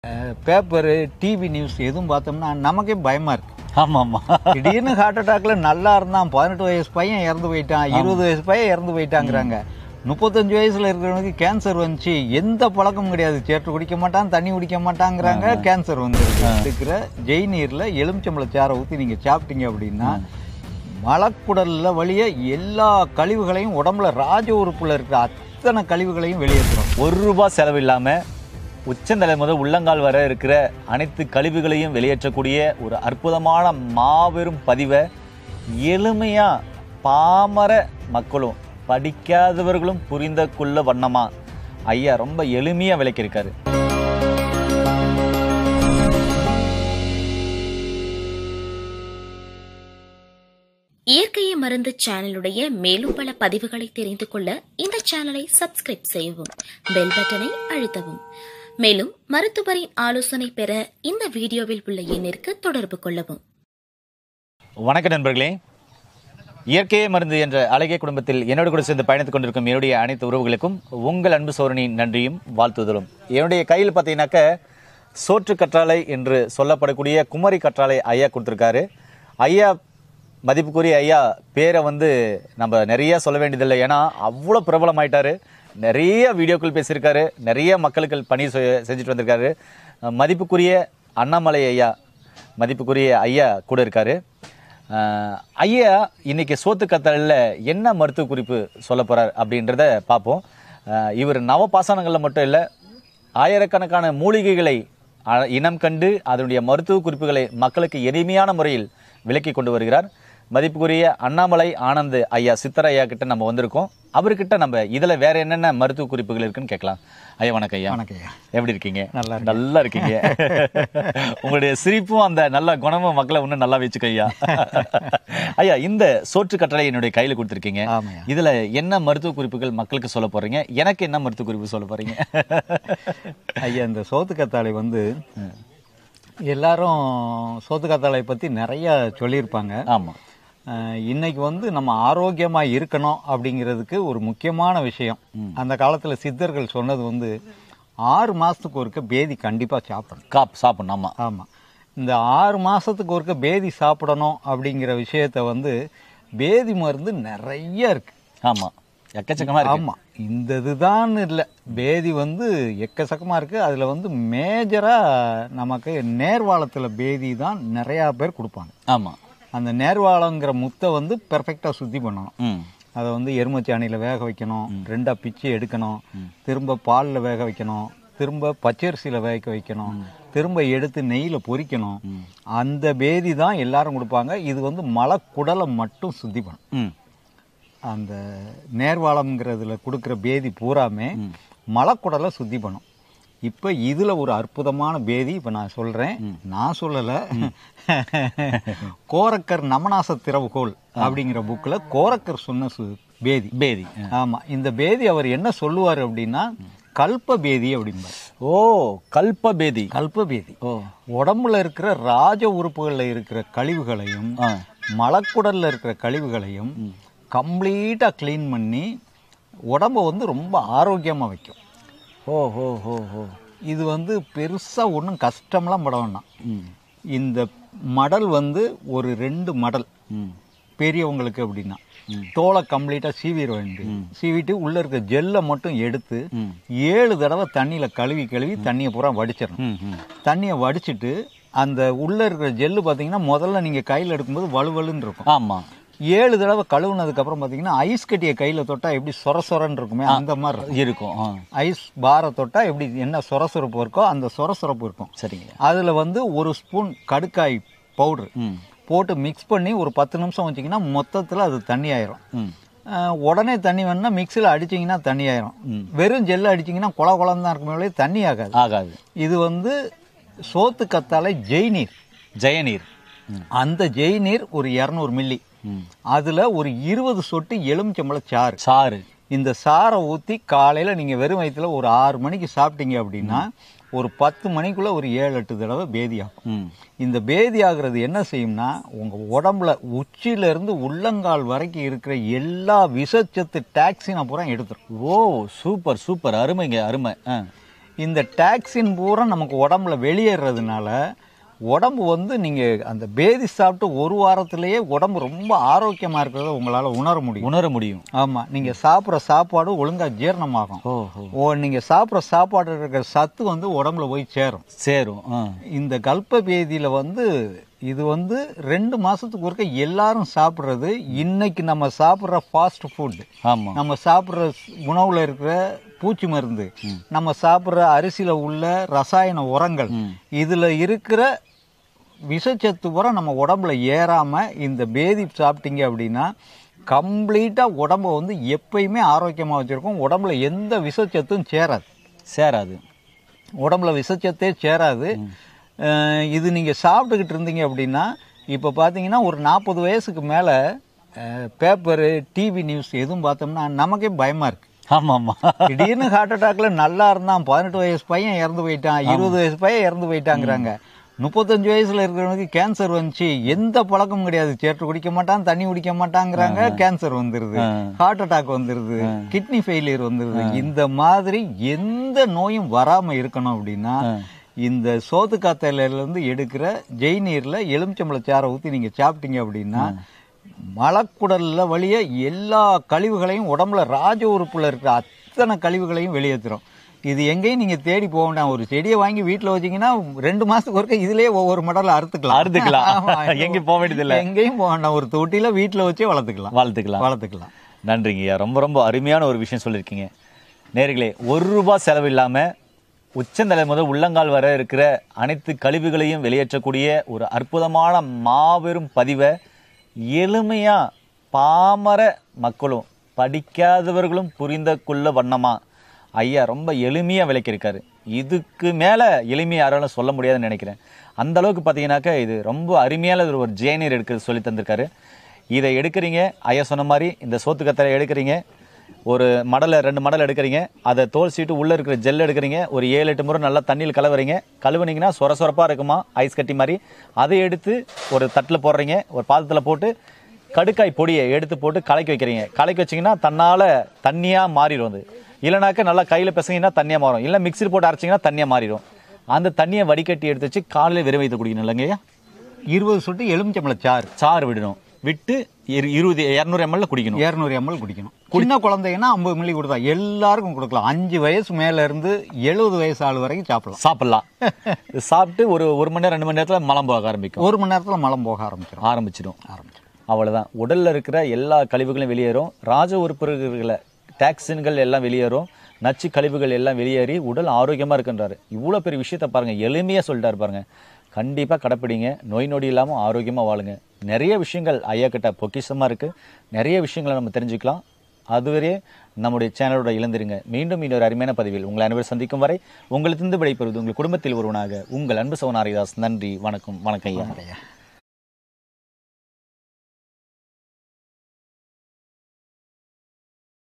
Paper TV news எதுவும் பார்த்தோம்னா நமக்கே பயமா இருக்கு ஆமா ஆமா திடீர்னு ஹார்ட் அட்டாக்ல நல்லா இருந்தான் பதினெட்டு வயசு பையன் இறந்து போயிட்டான் இருபது வயசு பையன் இறந்து போயிட்டாங்கிறாங்க முப்பத்தஞ்சு வயசுல இருக்கிறவனுக்கு கேன்சர் வந்துச்சு எந்த பழக்கமும் கிடையாது சேற்று குடிக்க மாட்டான் தண்ணி குடிக்க மாட்டாங்கிறாங்க கேன்சர் வந்து இருக்கிற ஜெய்நீர்ல எலுமிச்சம்பழ சாரை ஊத்தி நீங்க சாப்பிட்டீங்க அப்படின்னா மலக்குடல்ல வழிய எல்லா கழிவுகளையும் உடம்புல ராஜ உறுப்புல இருக்கிற அத்தனை கழிவுகளையும் வெளியேற்றுறோம் ஒரு ரூபாய் செலவு இல்லாம உச்சந்தலை முதல் உள்ளங்கால் வரை இருக்கிற அனைத்து கழிவுகளையும் வெளியேற்றக்கூடிய ஒரு அற்புதமான மாபெரும் பதிவை எளிமையா பாமர மக்களும் படிக்காதவர்களும் புரிந்த கொள்ள வண்ணமா ஐயா ரொம்ப எளிமையா விளக்கியிருக்காரு இயற்கையை மருந்து சேனலுடைய மேலும் பல பதிவுகளை தெரிந்து கொள்ள இந்த சேனலை சப்ஸ்கிரைப் செய்யவும் பெல் பட்டனை அழுத்தவும் மேலும் மருத்துவரின் ஆலோசனை பெற இந்த வீடியோவில் உள்ள எண்ணிற்கு தொடர்பு கொள்ளவும் வணக்கம் நண்பர்களே இயற்கையே மருந்து என்ற அழகிய குடும்பத்தில் என்னோடு கூட சேர்ந்து பயணித்துக் கொண்டிருக்கும் என்னுடைய அனைத்து உறவுகளுக்கும் உங்கள் அன்பு சோரனின் நன்றியும் வாழ்த்துதலும் என்னுடைய கையில் பார்த்தீங்கன்னாக்க சோற்று கற்றாழை என்று சொல்லப்படக்கூடிய குமரி கற்றாழை ஐயா கொடுத்துருக்காரு ஐயா மதிப்புக்குரிய ஐயா பேரை வந்து நம்ம நிறைய சொல்ல வேண்டியதில்லை ஏன்னா அவ்வளோ பிரபலமாயிட்டாரு நிறைய வீடியோக்கள் பேசியிருக்காரு நிறைய மக்களுக்கு பணி செ- செஞ்சுட்டு வந்திருக்காரு மதிப்புக்குரிய அண்ணாமலை ஐயா மதிப்புக்குரிய ஐயா கூட இருக்காரு அஹ், ஐயா இன்னைக்கு சோத்து கத்தலில் என்ன மருத்துவ குறிப்பு சொல்ல போறார் அப்படின்றத பார்ப்போம் அஹ், இவர் நவபாசனங்களில் மட்டும் இல்லை ஆயிரக்கணக்கான மூலிகைகளை அ- இனம் கண்டு அதனுடைய மருத்துவ குறிப்புகளை மக்களுக்கு எளிமையான முறையில் விளக்கி கொண்டு வருகிறார் மதிப்புக்குரிய அண்ணாமலை ஆனந்த் ஐயா சித்தர் ஐயா கிட்ட நம்ம வந்திருக்கோம் அவர்கிட்ட நம்ம இதுல வேற என்னென்ன மருத்துவ குறிப்புகள் இருக்குன்னு கேட்கலாம் ஐயா வணக்கம் ஐயா வணக்கம் ஐயா. எப்படி இருக்கீங்க நல்லா நல்லா இருக்கீங்க உங்களுடைய சிரிப்பும் அந்த நல்ல குணமும் மக்களை இன்னும் நல்லா வச்சுக்க ஐயா ஐயா இந்த சோற்று கட்டளை என்னுடைய கையில கொடுத்துருக்கீங்க ஆமாய்யா. இதுல என்ன மருத்துவ குறிப்புகள் மக்களுக்கு சொல்ல போறீங்க எனக்கு என்ன மருத்துவ குறிப்பு சொல்ல போறீங்க ஐயா இந்த சோத்து கத்தாழை வந்து எல்லாரும் சோத்து கத்தாழை பத்தி நிறைய சொல்லியிருப்பாங்க ஆமா அஹ், இன்னைக்கு வந்து நம்ம ஆரோக்கியமா இருக்கணும் அப்படிங்கிறதுக்கு ஒரு முக்கியமான விஷயம் அந்த காலத்துல சித்தர்கள் சொன்னது வந்து ஆறு மாசத்துக்கு ஒருக்க பேதி கண்டிப்பா சாப்பிடணும் காப் சாப்பிடணும் ஆமா ஆமா இந்த ஆறு மாசத்துக்கு ஒருக்க பேதி சாப்பிடணும் அப்படிங்கிற விஷயத்த வந்து பேதி மருந்து நிறைய இருக்கு ஆமா எக்கச்சக்கமா இருக்கு ஆமா இந்த இதுதான் இல்ல பேதி வந்து எக்கச்சக்கமா இருக்கு அதுல வந்து மேஜரா நமக்கு நேர்வாளத்துல பேதி தான் நிறைய பேர் கொடுப்பாங்க ஆமா அந்த நேர்வாளங்கிற முத்தை வந்து பெர்ஃபெக்டா சுத்தி பண்ணணும் ம் அதை வந்து எருமச்சாணியில வேக வைக்கணும் ரெண்டா பிச்சு எடுக்கணும் திரும்ப பால்ல வேக வைக்கணும் திரும்ப பச்சரிசியில வேக வைக்கணும் திரும்ப எடுத்து நெய்யில பொரிக்கணும் அந்த பேதி தான் எல்லாரும் கொடுப்பாங்க இது வந்து மலக்குடலை மட்டும் சுத்தி பண்ணும் ம் அந்த நேர்வாளம்ங்கிறதுல கொடுக்குற பேதி பூராமே மலக்குடலை சுத்தி பண்ணும் இப்போ இதுல ஒரு அற்புதமான பேதி இப்போ நான் சொல்றேன் நான் சொல்லல கோரக்கர் நமநாச திறவுகோல் அப்படிங்கிற புக்ல கோரக்கர் சொன்ன சு- பேதி பேதி ஆமா இந்த பேதி அவர் என்ன சொல்லுவார் அப்படின்னா கல்ப பேதி அப்படிம்பார் ஓ கல்ப பேதி கல்ப பேதி ஓ உடம்புல இருக்கிற ராஜ உறுப்புகள்ல இருக்கிற கழிவுகளையும் ஆ மலக்குடல்ல இருக்கிற கழிவுகளையும் கம்ப்ளீட்டா க்ளீன் பண்ணி உடம்ப வந்து ரொம்ப ஆரோக்கியமா வைக்கும் ஓ ஹோ ஹோ ஹோ இது வந்து பெருசா ஒன்றும் கஷ்டம்லாம் பட வேண்டாம் ம் இந்த மடல் வந்து ஒரு ரெண்டு மடல் ம் பெரியவங்களுக்கு அப்படின்னா தோலை கம்ப்ளீட்டா சீவிட வேண்டியது சீவிட்டு உள்ள இருக்க ஜெல்லை மட்டும் எடுத்து ம். ஏழு தடவை தண்ணியில கழுவி கழுவி தண்ணியை பூரா வடிச்சிடணும் ம் ம் தண்ணியை வடிச்சிட்டு அந்த உள்ள இருக்கிற ஜெல்லு பாத்தீங்கன்னா முதல்ல நீங்க கையில எடுக்கும்போது வலுவலுன்னு இருக்கும் ஆமா ஏழு தடவை கழுவுனதுக்கு அப்புறம் பாத்தீங்கன்னா ஐஸ் கட்டியை கையில தொட்டா எப்படி சொர சொரன்னு இருக்குமே அந்த மாதிரி இருக்கும். இருக்கும் ஆ ஐஸ் பாரை தொட்டா எப்படி என்ன சொரசொரப்பு இருக்கோ அந்த சொரசொரப்பு இருக்கும் சரிங்க அதுல வந்து ஒரு ஸ்பூன் கடுக்காய் பவுடர் ம் போட்டு மிக்ஸ் பண்ணி ஒரு பத்து நிமிஷம் வச்சீங்கன்னா மொத்தத்துல அது தண்ணி ஆயிரும் ம் அஹ் உடனே தண்ணி வேணும்னா மிக்ஸில் அடிச்சீங்கன்னா தண்ணி ஆயிரும் வெறும் ஜெல்ல அடிச்சீங்கன்னா குள குளம் தான் இருக்குமே ஒழிய தண்ணி ஆகாது ஆகாது இது வந்து சோத்து கத்தாழை ஜெய்நீர் ஜெயநீர் ம் அந்த ஜெய்நீர் ஒரு இரநூறு மில்லி ம் அதுல ஒரு இருபது சொட்டு எலுமிச்சம்பழ சாறு சாறு இந்த சாரை ஊத்தி காலையில நீங்க வெறும் வயிற்றுல ஒரு ஆறு மணிக்கு சாப்பிட்டீங்க அப்படின்னா ஒரு பத்து மணிக்குள்ள ஒரு ஏழு எட்டு தடவை பேதி ஆகும் ம் இந்த பேதி ஆகுறது என்ன செய்யும்னா உங்க உடம்புல உச்சியில இருந்து உள்ளங்கால் வரைக்கும் இருக்கிற எல்லா விஷச்சத்து டாக்ஸினை பூரா எடுத்துரும் ஓ சூப்பர் சூப்பர் அருமைங்க அருமை ஆ இந்த டாக்ஸின் பூரா நமக்கு உடம்புல வெளியேறதுனால உடம்பு வந்து நீங்க அந்த பேதி சாப்பிட்டு ஒரு வாரத்திலேயே உடம்பு ரொம்ப ஆரோக்கியமா இருக்கிறத உங்களால உணர முடியும் உணர முடியும் ஆமா நீங்க சாப்பிட்ற சாப்பாடு ஒழுங்கா ஜீரணமாகும் ஓஹோ ஓ நீங்க சாப்பிட்ற சாப்பாடு இருக்கிற சத்து வந்து உடம்புல போய் சேரும் சேரும் ஆ. இந்த கல்ப பேதியில வந்து இது வந்து ரெண்டு மாசத்துக்கு ஒருக்க எல்லாரும் சாப்பிடுறது இன்னைக்கு நம்ம சாப்பிடுற ஃபாஸ்ட் ஃபுட் ஆமா நம்ம சாப்பிடுற உணவுல இருக்கிற பூச்சி மருந்து நம்ம சாப்பிடுற அரிசியில உள்ள ரசாயன உரங்கள் இதுல இருக்கிற விஷச்சத்து பூரா நம்ம உடம்புல ஏறாம இந்த பேதி சாப்பிட்டீங்க அப்படின்னா கம்ப்ளீட்டா உடம்ப வந்து எப்பயுமே ஆரோக்கியமா வச்சிருக்கும் உடம்புல எந்த விஷச்சத்தும் சேராது சேராது உடம்புல விஷச்சத்தே சேராது அஹ் இது நீங்கள் சாப்பிட்டுக்கிட்டு இருந்தீங்க அப்படின்னா இப்போ பார்த்தீங்கன்னா ஒரு நாற்பது வயசுக்கு மேலே பேப்பரு டிவி நியூஸ் எதுவும் பார்த்தோம்னா நமக்கே பயமாக இருக்கு ஆமா ஆமா திடீர்னு ஹார்ட் அட்டாக்ல நல்லா இருந்தான் பதினெட்டு வயசு பையன் இறந்து போயிட்டான் இருபது வயசு பையன் இறந்து போயிட்டாங்கிறாங்க முப்பத்தஞ்சு வயசுல இருக்கிறவனுக்கு கேன்சர் வந்துச்சு எந்த பழக்கமும் கிடையாது சேற்று குடிக்க மாட்டான் தண்ணி குடிக்க மாட்டாங்கிறாங்க கேன்சர் வந்துருது ஹார்ட் அட்டாக் வந்துருது கிட்னி ஃபெயிலியர் வந்துருது இந்த மாதிரி எந்த நோயும் வராம இருக்கணும் அப்படின்னா இந்த சோத்து காத்தையில இருந்து எடுக்கிற ஜெய் நீர்ல எலுமிச்சம்பழ சாறை ஊத்தி நீங்க சாப்பிட்டீங்க அப்படின்னா மலக்குடல்ல வழிய எல்லா கழிவுகளையும் உடம்புல ராஜ உறுப்புல இருக்கிற அத்தனை கழிவுகளையும் வெளியேற்றுறோம் இது எங்கேயும் நீங்க தேடி போக வேண்டாம் ஒரு செடியை வாங்கி வீட்டுல வச்சீங்கன்னா ரெண்டு மாசத்துக்கு ஒருக்க இதுலயே ஒவ்வொரு மடல அறுத்துக்கலாம் அறுத்துக்கலாம். ஆமா. எங்கேயும் போக வேண்டியதில்லை. எங்கேயும் போக வேண்டாம் ஒரு தொட்டில வீட்டுல வச்சே வளர்த்துக்கலாம் வாழ்த்துக்கலாம் வளர்த்துக்கலாம் நன்றிங்க ஐயா ரொம்ப ரொம்ப அருமையான ஒரு விஷயம் சொல்லியிருக்கீங்க நேர்களே ஒரு ரூபாய் செலவு இல்லாம உச்சந்தலை முதல் உள்ளங்கால் வரை இருக்கிற அனைத்து கழிவுகளையும் வெளியேற்றக்கூடிய ஒரு அற்புதமான மாபெரும் பதிவை எளிமையா பாமர மக்களும் படிக்காதவர்களும் புரிந்த கொள்ள வண்ணமா ஐயா ரொம்ப எளிமையா விளக்கியிருக்காரு இதுக்கு மேல எளிமையா யாராலும் சொல்ல முடியாதுன்னு நினைக்கிறேன் அந்த அளவுக்கு பார்த்தீங்கன்னாக்கா இது ரொம்ப அருமையான ஒரு ஜேனீர் எடுக்க சொல்லி தந்திருக்காரு இதை எடுக்கிறீங்க ஐயா சொன்ன மாதிரி இந்த சோத்து கத்தரை எடுக்கிறீங்க ஒரு மடலை ரெண்டு மடல் எடுக்கிறீங்க அதை தோல் சீட்டு உள்ளே இருக்கிற ஜெல் எடுக்கிறீங்க ஒரு ஏழு எட்டு முறை நல்லா தண்ணியில் கலவுறீங்க கழுவுனீங்கன்னா சொர சொரப்பாக இருக்குமா ஐஸ் கட்டி மாதிரி அதை எடுத்து ஒரு தட்டில் போடுறீங்க ஒரு பாத்திரத்தில் போட்டு கடுக்காய் பொடியை எடுத்து போட்டு கலக்கி வைக்கிறீங்க கலக்கி வச்சீங்கன்னா தன்னால் தண்ணியாக மாறிடும் அது இல்லைனாக்கா நல்லா கையில் பிசைங்கன்னா தண்ணியாக மாறும் இல்லை மிக்ஸில் போட்டு அரைச்சிங்கன்னா தண்ணியாக மாறிடும் அந்த தண்ணியை வடிகட்டி எடுத்து வச்சு காலையில் வெறும் வயிற்று குடிக்கணும் இல்லைங்கய்யா இருபது சொட்டு எலுமிச்சம்பழ சாறு சாறு விடணும் விட்டு இரு இருபது இரநூறு எம்எல்ல குடிக்கணும் இருநூறு எம்எல் குடிக்கணும் சின்ன குழந்தைங்கன்னா ஐம்பது மில்லி கொடுத்தா எல்லாருக்கும் கொடுக்கலாம் அஞ்சு வயசு மேல இருந்து எழுபது வயசு ஆள் வரைக்கும் சாப்பிடலாம் சாப்பிடலாம் இது சாப்பிட்டு ஒரு ஒரு மணி நேரம் ரெண்டு மணி நேரத்துல மலம் போக ஆரம்பிக்கும் ஒரு மணி நேரத்துல மலம் போக ஆரம்பிச்சிடும் ஆரம்பிச்சிடும் ஆரம்பிச்சிடும் அவ்வளவுதான் உடல்ல இருக்கிற எல்லா கழிவுகளும் வெளியேறும் ராஜ உறுப்புகளை டாக்ஸின்கள் எல்லாம் வெளியேறும் நச்சு கழிவுகள் எல்லாம் வெளியேறி உடல் ஆரோக்கியமா இருக்குன்றாரு இவ்வளவு பெரிய விஷயத்த பாருங்க எளிமையா சொல்லிட்டாரு பாருங்க கண்டிப்பா கடைப்பிடிங்க நோய் நொடி இல்லாம ஆரோக்கியமா வாழுங்க நிறைய விஷயங்கள் ஐயா கிட்ட பொக்கிஷமா இருக்கு நிறைய விஷயங்களை நம்ம தெரிஞ்சுக்கலாம் அதுவரை நம்முடைய சேனலோட இழந்திருங்க மீண்டும் இன்னொரு அருமையான பதிவில் உங்களை அனைவரும் சந்திக்கும் வரை உங்களிடத்திலிருந்து விடைபெறுவது உங்கள் குடும்பத்தில் ஒருவனாக உங்கள் அன்பு சோனாரிதாஸ் நன்றி வணக்கம் வணக்கம் ஐயா ஐயா